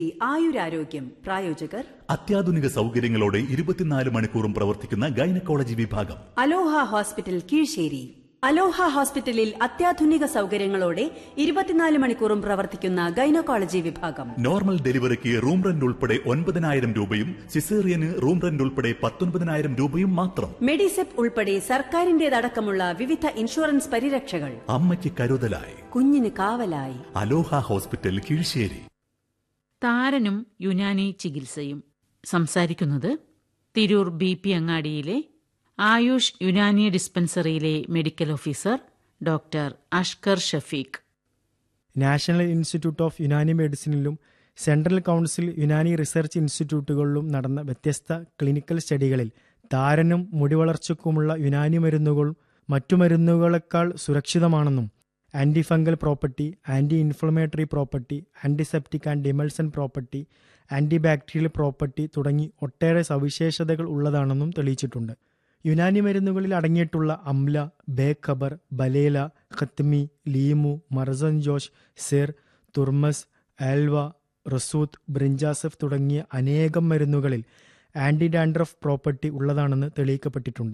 ആയുരാരോഗ്യം പ്രായോജകർ അത്യാധുനിക സൗകര്യങ്ങളോടെ ഇരുപത്തിനാല് മണിക്കൂറും പ്രവർത്തിക്കുന്ന ഗൈനക്കോളജി വിഭാഗം അലോഹ ഹോസ്പിറ്റൽ കീഴ്ശേരി അലോഹ ഹോസ്പിറ്റലിൽ അത്യാധുനിക സൗകര്യങ്ങളോടെ ഇരുപത്തിനാല് മണിക്കൂറും പ്രവർത്തിക്കുന്ന ഗൈനക്കോളജി വിഭാഗം നോർമൽ ഡെലിവറിക്ക് റൂം റെന്റ് ഉൾപ്പെടെ ഒൻപതിനായിരം രൂപയും സിസേറിയന് റൂം റെന്റ് ഉൾപ്പെടെ പത്തൊൻപതിനായിരം രൂപയും മാത്രം മെഡിസെപ്പ് ഉൾപ്പെടെ സർക്കാരിന്റേതടക്കമുള്ള വിവിധ ഇൻഷുറൻസ് പരിരക്ഷകൾ അമ്മയ്ക്ക് കരുതലായി കുഞ്ഞിന് കാവലായി അലോഹ ഹോസ്പിറ്റൽ കീഴ്ശേരി താരനും യുനാനി ചികിത്സയും സംസാരിക്കുന്നത് തിരൂർ ബി പി അങ്ങാടിയിലെ ആയുഷ് യുനാനി ഡിസ്പെൻസറിയിലെ medical officer doctor Ashkar Shafeeq national institute of Unani മെഡിസിനിലും സെൻട്രൽ കൗൺസിൽ യുനാനി റിസർച്ച് ഇൻസ്റ്റിറ്റ്യൂട്ടുകളിലും നടന്ന വ്യത്യസ്ത ക്ലിനിക്കൽ സ്റ്റഡികളിൽ താരനും മുടിവളർച്ചയ്ക്കുമുള്ള യുനാനി മരുന്നുകൾ മറ്റു മരുന്നുകളെക്കാൾ സുരക്ഷിതമാണെന്നും anti fungal property anti inflammatory property antiseptic and demulcent property anti bacterial property തുടങ്ങി ഒട്ടേറെ സവിശേഷതകൾ ഉള്ളതാണെന്നും തെളിയിച്ചിട്ടുണ്ട് യുനാനി മരുന്നുകളിൽ അടങ്ങിയിട്ടുള്ള അംല ബേഖബർ ബലേല ഖത്മി ലീമു മർസൻ ജോഷ് സിർ തുർമസ് ആൽവ റസൂത്ത് ബ്രിഞ്ചാസഫ് തുടങ്ങിയ അനേകം മരുന്നുകളിൽ ആൻറ്റി ഡാൻഡ്രഫ് പ്രോപ്പർട്ടി ഉള്ളതാണെന്ന് തെളിയിക്കപ്പെട്ടിട്ടുണ്ട്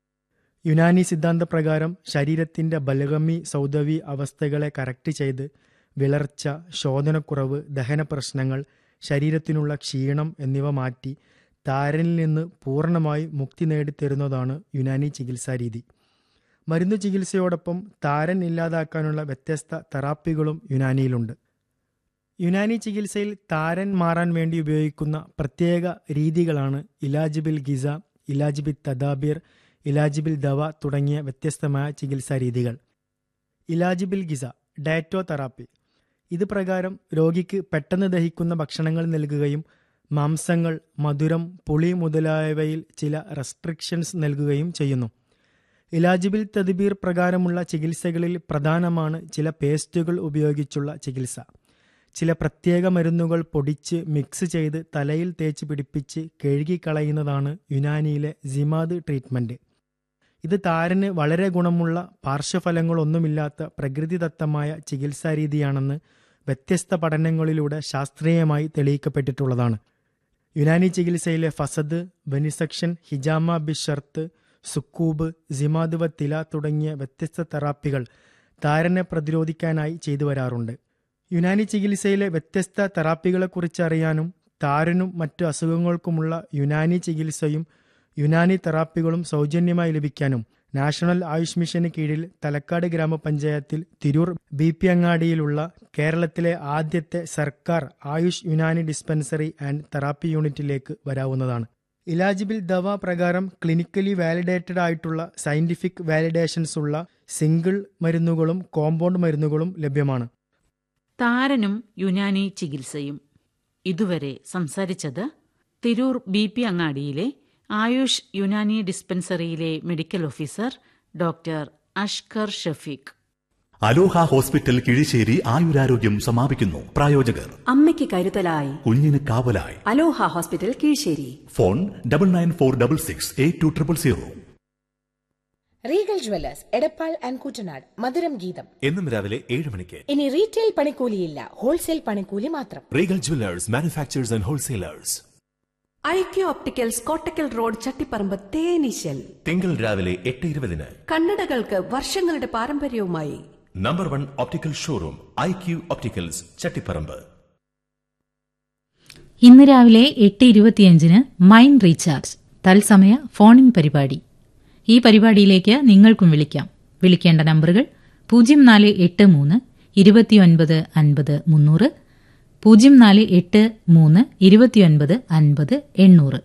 യുനാനി സിദ്ധാന്തപ്രകാരം ശരീരത്തിന്റെ ബലഗമി സൗദവി അവസ്ഥകളെ കറക്റ്റ് ചെയ്ത് വിളർച്ച ശോധനക്കുറവ് ദഹന പ്രശ്നങ്ങൾ ശരീരത്തിനുള്ള ക്ഷീണം എന്നിവ മാറ്റി താരനിൽ നിന്ന് പൂർണ്ണമായി മുക്തി നേടിത്തരുന്നതാണ് യുനാനി ചികിത്സാ രീതി മരുന്ന് ചികിത്സയോടൊപ്പം താരൻ ഇല്ലാതാക്കാനുള്ള വ്യത്യസ്ത തെറാപ്പികളും യുനാനിയിലുണ്ട് യുനാനി ചികിത്സയിൽ താരൻ മാറാൻ വേണ്ടി ഉപയോഗിക്കുന്ന പ്രത്യേക രീതികളാണ് ഇലാജിബിൽ ഗിസ ഇലാജിബിൽ തദാബിർ ഇലാജിബിൽ ദവ തുടങ്ങിയ വ്യത്യസ്തമായ ചികിത്സാ രീതികൾ ഇലാജിബിൽ ഗിസ ഡയറ്റോ തെറാപ്പി ഇത് പ്രകാരം രോഗിക്ക് പെട്ടെന്ന് ദഹിക്കുന്ന ഭക്ഷണങ്ങൾ നൽകുകയും മാംസങ്ങൾ മധുരം പുളി മുതലായവയിൽ ചില റെസ്ട്രിക്ഷൻസ് നൽകുകയും ചെയ്യുന്നു ഇലാജിബിൽ തദ്ബീർ പ്രകാരമുള്ള ചികിത്സകളിൽ പ്രധാനമാണ് ചില പേസ്റ്റുകൾ ഉപയോഗിച്ചുള്ള ചികിത്സ ചില പ്രത്യേക മരുന്നുകൾ പൊടിച്ച് മിക്സ് ചെയ്ത് തലയിൽ തേച്ച് പിടിപ്പിച്ച് കഴുകിക്കളയുന്നതാണ് യുനാനിയിലെ സിമാദ് ട്രീറ്റ്മെൻറ്റ് ഇത് താരന് വളരെ ഗുണമുള്ള പാർശ്വഫലങ്ങളൊന്നുമില്ലാത്ത പ്രകൃതിദത്തമായ ചികിത്സാ രീതിയാണെന്ന് വ്യത്യസ്ത പഠനങ്ങളിലൂടെ ശാസ്ത്രീയമായി തെളിയിക്കപ്പെട്ടിട്ടുള്ളതാണ് യുനാനി ചികിത്സയിലെ ഫസദ് വെനിസെക്ഷൻ ഹിജാമ ബിഷർത്ത് സുക്കൂബ് സിമാദുവ തില തുടങ്ങിയ വ്യത്യസ്ത തെറാപ്പികൾ താരനെ പ്രതിരോധിക്കാനായി ചെയ്തു വരാറുണ്ട് യുനാനി ചികിത്സയിലെ വ്യത്യസ്ത തെറാപ്പികളെക്കുറിച്ച് അറിയാനും താരനും മറ്റു അസുഖങ്ങൾക്കുമുള്ള യുനാനി ചികിത്സയും യുനാനി തെറാപ്പികളും സൗജന്യമായി ലഭിക്കാനും നാഷണൽ ആയുഷ് മിഷന് കീഴിൽ തലക്കാട് ഗ്രാമപഞ്ചായത്തിൽ തിരൂർ ബി പി അങ്ങാടിയിലുള്ള കേരളത്തിലെ ആദ്യത്തെ സർക്കാർ AYUSH Unani dispensary and therapy യൂണിറ്റിലേക്ക് വരാവുന്നതാണ് ഇലാജിബിൽ ദവ പ്രകാരം ക്ലിനിക്കലി വാലിഡേറ്റഡ് ആയിട്ടുള്ള സയന്റിഫിക് വാലിഡേഷൻസ് ഉള്ള സിംഗിൾ മരുന്നുകളും കോമ്പൗണ്ട് മരുന്നുകളും ലഭ്യമാണ് താരനും യുനാനി ചികിത്സയും ഇതുവരെ സംസാരിച്ചത് തിരൂർ ബി പി അങ്ങാടിയിലെ ആയുഷ് യുനാനി ഡിസ്പെൻസറിയിലെ medical officer doctor Ashkar Shafeeq Aloha hospital Kizhissery ആയുരാരോഗ്യം സമാപിക്കുന്നു പ്രായോജകർ അമ്മയ്ക്ക് കരുതലായി കുഞ്ഞിന് കാവലായി Aloha hospital Kizhissery phone double nine four double six eight two triple zero Regal jewellers Edappal and Koottanad മധുരം ഗീതം എന്നും രാവിലെ ഏഴ് മണിക്ക് ഇനി റീറ്റെയിൽ പണിക്കൂലിയില്ല ഹോൾസെയിൽ പണിക്കൂലി മാത്രം Regal jewellers manufacturers and wholesalers IQ opticals Kottakkal road Chattiparamba തേനീശൽ തിങ്കൾ രാവിലെ എട്ട് ഇരുപതിന് കണ്ണടകൾക്ക് വർഷങ്ങളുടെ പാരമ്പര്യവുമായി number one optical showroom I Q opticals Chattiparamba ഇന്ന് രാവിലെ എട്ട് ഇരുപത്തിയഞ്ചിന് മൈൻഡ് റീചാർജ് തത്സമയ ഫോണിൻ പരിപാടി ഈ പരിപാടിയിലേക്ക് നിങ്ങൾക്കും വിളിക്കാം വിളിക്കേണ്ട നമ്പറുകൾ പൂജ്യം നാല് എട്ട് മൂന്ന് ഇരുപത്തിയൊൻപത് അൻപത് മുന്നൂറ് പൂജ്യം നാല് എട്ട് മൂന്ന് ഇരുപത്തിയൊൻപത് അൻപത് എണ്ണൂറ്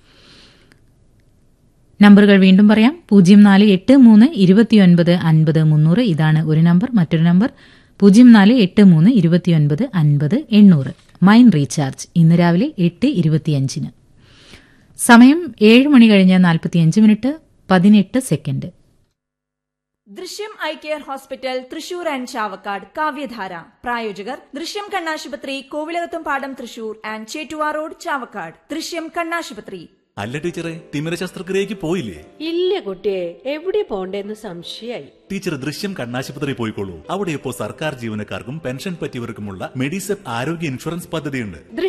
നമ്പറുകൾ വീണ്ടും പറയാം പൂജ്യം നാല് എട്ട് മൂന്ന് ഇരുപത്തിയൊൻപത് അൻപത് മുന്നൂറ് ഇതാണ് ഒരു നമ്പർ മറ്റൊരു നമ്പർ പൂജ്യം നാല് എട്ട് മൂന്ന് ഇരുപത്തിയൊൻപത് അൻപത് എണ്ണൂറ് മൈൻ റീചാർജ് ഇന്ന് രാവിലെ എട്ട് ഇരുപത്തിയഞ്ചിന് സമയം ഏഴ് മണി കഴിഞ്ഞ് നാൽപ്പത്തിയഞ്ച് മിനിറ്റ് പതിനെട്ട് second Drishyam eye care hospital Thrissur and Chavakkad Kavyadhara പ്രായോജകർ ദൃശ്യം കണ്ണാശുപത്രി കോവിലകത്തും പാടം തൃശൂർ ആൻഡ് ചേറ്റുവാ റോഡ് ചാവക്കാട് ദൃശ്യം കണ്ണാശുപത്രി അല്ല ടീച്ചറെ തിമിര ശസ്ത്രക്രിയക്ക് പോയില്ലേ ഇല്ല കുട്ടിയെ എവിടെ പോണ്ടേന്ന് സംശയായി ടീച്ചർ ദൃശ്യം കണ്ണാശുപത്രി പോയിക്കോളൂ അവിടെ ഇപ്പോൾ സർക്കാർ ജീവനക്കാർക്കും പെൻഷൻ പറ്റിയവർക്കുമുള്ള മെഡിസെപ്പ് ആരോഗ്യ ഇൻഷുറൻസ് പദ്ധതിയുണ്ട്